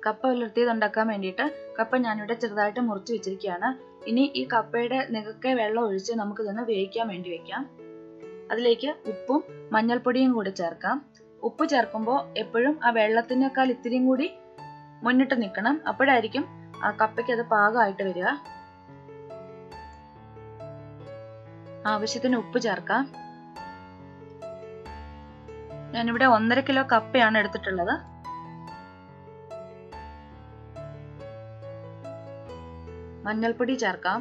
കപ്പ ഉലർത്തിയത് ഉണ്ടാക്കാൻ വേണ്ടിയിട്ട് കപ്പ ഞാനിവിടെ ചെറുതായിട്ട് മുറിച്ച് വെച്ചിരിക്കുകയാണ് ഇനി ഈ കപ്പയുടെ നികക്കെ വെള്ളം ഒഴിച്ച് നമുക്കിതൊന്ന് വേവിക്കാൻ വേണ്ടി വെക്കാം അതിലേക്ക് ഉപ്പും മഞ്ഞൾപ്പൊടിയും കൂടി ചേർക്കാം ഉപ്പ് ചേർക്കുമ്പോൾ എപ്പോഴും ആ വെള്ളത്തിനേക്കാൾ ഇത്തിരിയും കൂടി മുന്നിട്ട് നിൽക്കണം അപ്പോഴായിരിക്കും ആ കപ്പയ്ക്ക് അത് പാകമായിട്ട് വരിക ആവശ്യത്തിന് ഉപ്പ് ചേർക്കാം ഞാനിവിടെ ഒന്നര കിലോ കപ്പയാണ് എടുത്തിട്ടുള്ളത് മഞ്ഞൾപ്പൊടി ചേർക്കാം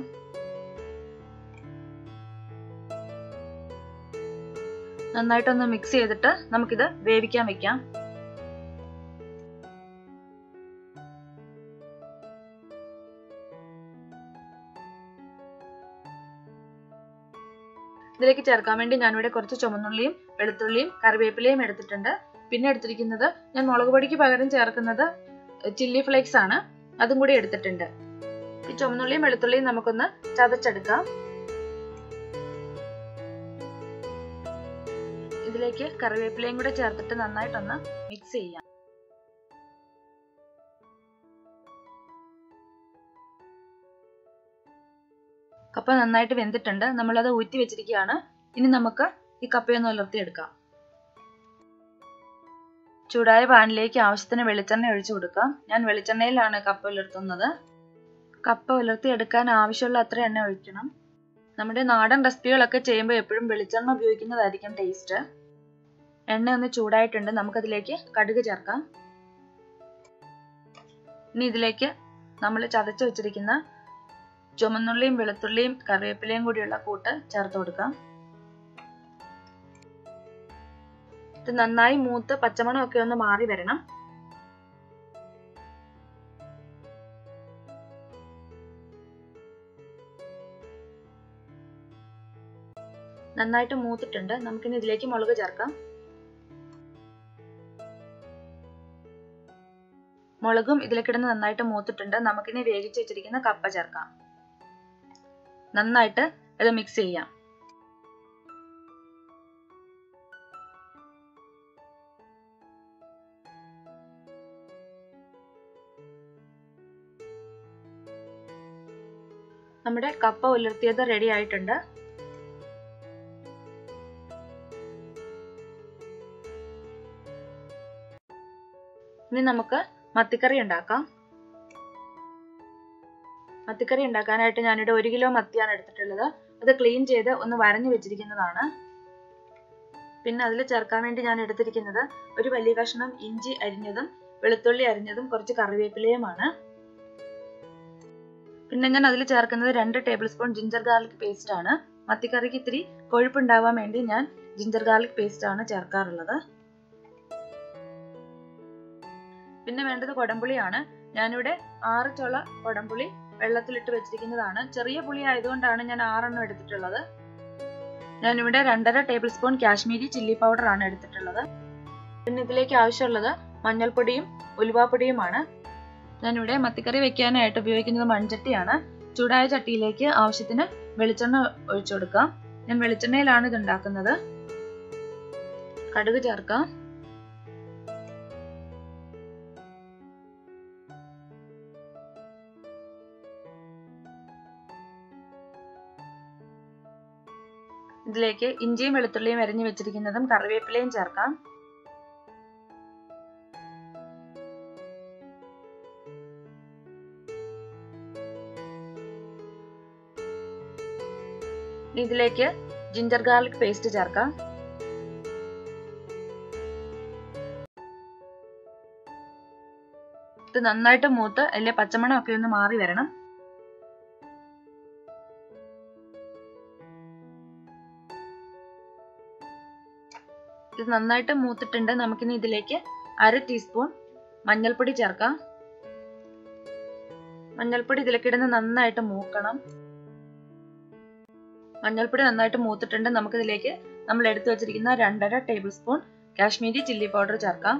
നന്നായിട്ടൊന്ന് മിക്സ് ചെയ്തിട്ട് നമുക്കിത് വേവിക്കാൻ വെക്കാം ഇതിലേക്ക് ചേർക്കാൻ വേണ്ടി ഞാനിവിടെ കുറച്ച് ചുമന്നുള്ളിയും വെളുത്തുള്ളിയും കറിവേപ്പിലയും എടുത്തിട്ടുണ്ട് പിന്നെ എടുത്തിരിക്കുന്നത് ഞാൻ മുളക് പൊടിക്ക് പകരം ചേർക്കുന്നത് ചില്ലി ഫ്ലേക്സ് ആണ് അതും കൂടി എടുത്തിട്ടുണ്ട് ഈ ചുമന്നുള്ളിയും വെളുത്തുള്ളിയും നമുക്കൊന്ന് ചതച്ചെടുക്കാം ഇതിലേക്ക് കറിവേപ്പിലയും കൂടെ ചേർത്തിട്ട് നന്നായിട്ടൊന്ന് മിക്സ് ചെയ്യാം കപ്പ നന്നായിട്ട് വെന്തിട്ടുണ്ട് നമ്മളത് ഊറ്റി വെച്ചിരിക്കുകയാണ് ഇനി നമുക്ക് ഈ കപ്പയൊന്ന് ഉലർത്തിയെടുക്കാം ചൂടായ പാനിലേക്ക് ആവശ്യത്തിന് വെളിച്ചെണ്ണ ഒഴിച്ചു കൊടുക്കാം ഞാൻ വെളിച്ചെണ്ണയിലാണ് കപ്പ ഉലർത്തുന്നത് കപ്പ ഉലർത്തിയെടുക്കാൻ ആവശ്യമുള്ള അത്ര എണ്ണ ഒഴിക്കണം നമ്മുടെ നാടൻ റെസിപ്പികളൊക്കെ ചെയ്യുമ്പോൾ എപ്പോഴും വെളിച്ചെണ്ണ ഉപയോഗിക്കുന്നതായിരിക്കും ടേസ്റ്റ് എണ്ണ ഒന്ന് ചൂടായിട്ടുണ്ട് നമുക്കതിലേക്ക് കടുക് ചേർക്കാം ഇനി ഇതിലേക്ക് നമ്മൾ ചതച്ച് വെച്ചിരിക്കുന്ന ചുമന്നുള്ളിയും വെളുത്തുള്ളിയും കറിവേപ്പിലയും കൂടിയുള്ള കൂട്ട് ചേർത്ത് കൊടുക്കാം ഇത് നന്നായി മൂത്ത് പച്ചമണം ഒക്കെ ഒന്ന് മാറി വരണം നന്നായിട്ട് മൂത്തിട്ടുണ്ട് നമുക്കിനി ഇതിലേക്ക് മുളക് ചേർക്കാം മുളകും ഇതിലേക്കിടന്ന് നന്നായിട്ട് മൂത്തിട്ടുണ്ട് നമുക്കിനി വേവിച്ച് വെച്ചിരിക്കുന്ന കപ്പ ചേർക്കാം നന്നായിട്ട് ഇത് മിക്സ് ചെയ്യാം നമ്മുടെ കപ്പ ഉലർത്തിയത് റെഡി ആയിട്ടുണ്ട് ഇനി നമുക്ക് മത്തിക്കറി ഉണ്ടാക്കാം മത്തിക്കറി ഉണ്ടാക്കാനായിട്ട് ഞാനിവിടെ ഒരു കിലോ മത്തിയാണ് എടുത്തിട്ടുള്ളത് അത് ക്ലീൻ ചെയ്ത് ഒന്ന് വരഞ്ഞു വെച്ചിരിക്കുന്നതാണ് പിന്നെ അതിൽ ചേർക്കാൻ വേണ്ടി ഞാൻ എടുത്തിരിക്കുന്നത് ഒരു വലിയ കഷ്ണം ഇഞ്ചി അരിഞ്ഞതും വെളുത്തുള്ളി അരിഞ്ഞതും കുറച്ച് കറിവേപ്പിലയുമാണ് പിന്നെ ഞാൻ അതിൽ ചേർക്കുന്നത് രണ്ട് tablespoon ginger garlic paste ആണ് മത്തിക്കറിക്ക് ഇത്തിരി കൊഴുപ്പുണ്ടാവാൻ വേണ്ടി ഞാൻ ജിഞ്ചർ ഗാർലിക് പേസ്റ്റ് ആണ് ചേർക്കാറുള്ളത് പിന്നെ വേണ്ടത് കൊടംപുളിയാണ് ഞാനിവിടെ ആറ് ചുള കൊടംപുളി വെള്ളത്തിലിട്ട് വെച്ചിരിക്കുന്നതാണ് ചെറിയ പുളി ആയതുകൊണ്ടാണ് ഞാൻ ആറെണ്ണം എടുത്തിട്ടുള്ളത് ഞാനിവിടെ രണ്ടര tablespoon Kashmiri chilli powder ആണ് എടുത്തിട്ടുള്ളത് പിന്നെ ഇതിലേക്ക് ആവശ്യമുള്ളത് മഞ്ഞൾപ്പൊടിയും ഉലുവാപ്പൊടിയുമാണ് ഞാനിവിടെ മത്തിക്കറി വെക്കാനായിട്ട് ഉപയോഗിക്കുന്നത് മൺചട്ടിയാണ് ചൂടായ ചട്ടിയിലേക്ക് ആവശ്യത്തിന് വെളിച്ചെണ്ണ ഒഴിച്ചു കൊടുക്കാം ഞാൻ വെളിച്ചെണ്ണയിലാണ് ഇത് ഉണ്ടാക്കുന്നത് കടുക് ചേർക്കാം ഇതിലേക്ക് ഇഞ്ചിയും വെളുത്തുള്ളിയും അരിഞ്ഞു വെച്ചിരിക്കുന്നതും കറിവേപ്പിലയും ചേർക്കാം ഇതിലേക്ക് ജിഞ്ചർ ഗാർലിക് പേസ്റ്റ് ചേർക്കാം ഇത് നന്നായിട്ട് മൂത്ത് അതിലെ പച്ചമണം ഒക്കെ ഒന്ന് മാറി വരണം ഇത് നന്നായിട്ട് മൂത്തിട്ടുണ്ട് നമുക്കിനി ഇതിലേക്ക് അര ടീസ്പൂൺ മഞ്ഞൾപ്പൊടി ചേർക്കാം മഞ്ഞൾപ്പൊടി ഇതിലേക്കിടുന്ന് നന്നായിട്ട് മൂക്കണം മഞ്ഞൾപ്പൊടി നന്നായിട്ട് മൂത്തിട്ടുണ്ട് നമുക്കിതിലേക്ക് നമ്മൾ എടുത്തു വെച്ചിരിക്കുന്ന രണ്ടര tablespoon Kashmiri chilli powder ചേർക്കാം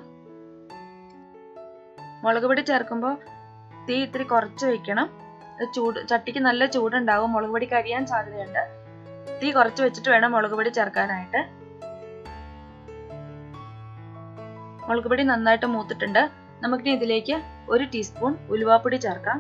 മുളക് പൊടി ചേർക്കുമ്പോൾ തീ ഇത്തിരി കുറച്ച് വെക്കണം ചൂട് ചട്ടിക്ക് നല്ല ചൂടുണ്ടാകും മുളക് പൊടി കരിയാൻ സാധ്യതയുണ്ട് തീ കുറച്ച് വെച്ചിട്ട് വേണം മുളക് പൊടി ചേർക്കാനായിട്ട് മുളക് പൊടി നന്നായിട്ട് മൂത്തിട്ടുണ്ട് നമുക്കിനി ഇതിലേക്ക് ഒരു ടീസ്പൂൺ ഉലുവാപ്പൊടി ചേർക്കാം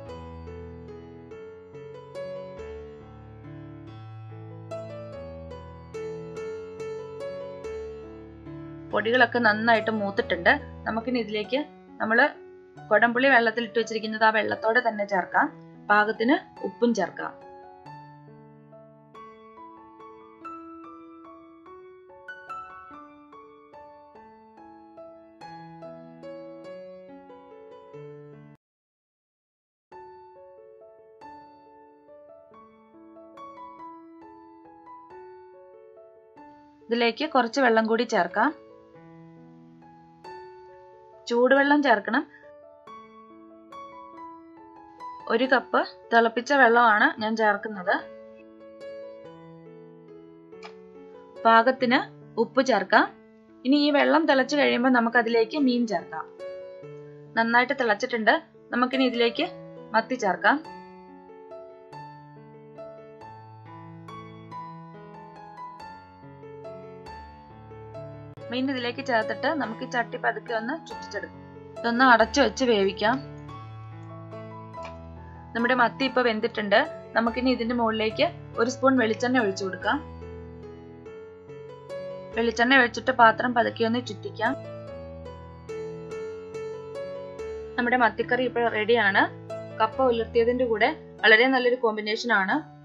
പൊടികളൊക്കെ നന്നായിട്ട് മൂത്തിട്ടുണ്ട് നമുക്കിനി ഇതിലേക്ക് നമ്മൾ കൊടംപുളി വെള്ളത്തിൽ ഇട്ട് വെച്ചിരിക്കുന്നത് ആ വെള്ളത്തോടെ തന്നെ ചേർക്കാം പാകത്തിന് ഉപ്പും ചേർക്കാം ഇതിലേക്ക് കുറച്ച് വെള്ളം കൂടി ചേർക്കാം ചൂടുവെള്ളം ചേർക്കണം ഒരു കപ്പ് തിളപ്പിച്ച വെള്ളമാണ് ഞാൻ ചേർക്കുന്നത് പാകത്തിന് ഉപ്പ് ചേർക്കാം ഇനി ഈ വെള്ളം തിളച്ചു കഴിയുമ്പോൾ നമുക്ക് അതിലേക്ക് മീൻ ചേർക്കാം നന്നായിട്ട് തിളച്ചിട്ടുണ്ട് നമുക്കിനി ഇതിലേക്ക് മത്തി ചേർക്കാം മീൻ ഇതിലേക്ക് ചേർത്തിട്ട് നമുക്ക് ഈ ചട്ടി പതുക്കെ ഒന്ന് ചുറ്റിച്ചെടുക്കാം ഇതൊന്ന് അടച്ചു വെച്ച് വേവിക്കാം നമ്മുടെ മത്തി ഇപ്പൊ വെന്തിട്ടുണ്ട് നമുക്കിനി ഇതിന്റെ മുകളിലേക്ക് ഒരു സ്പൂൺ വെളിച്ചെണ്ണ ഒഴിച്ചു കൊടുക്കാം വെളിച്ചെണ്ണ ഒഴിച്ചിട്ട് പാത്രം പതുക്കെ ഒന്ന് ചുറ്റിക്കാം നമ്മുടെ മത്തിക്കറി ഇപ്പോൾ റെഡിയാണ് കപ്പ ഉലർത്തിയതിന്റെ കൂടെ വളരെ നല്ലൊരു കോമ്പിനേഷൻ ആണ്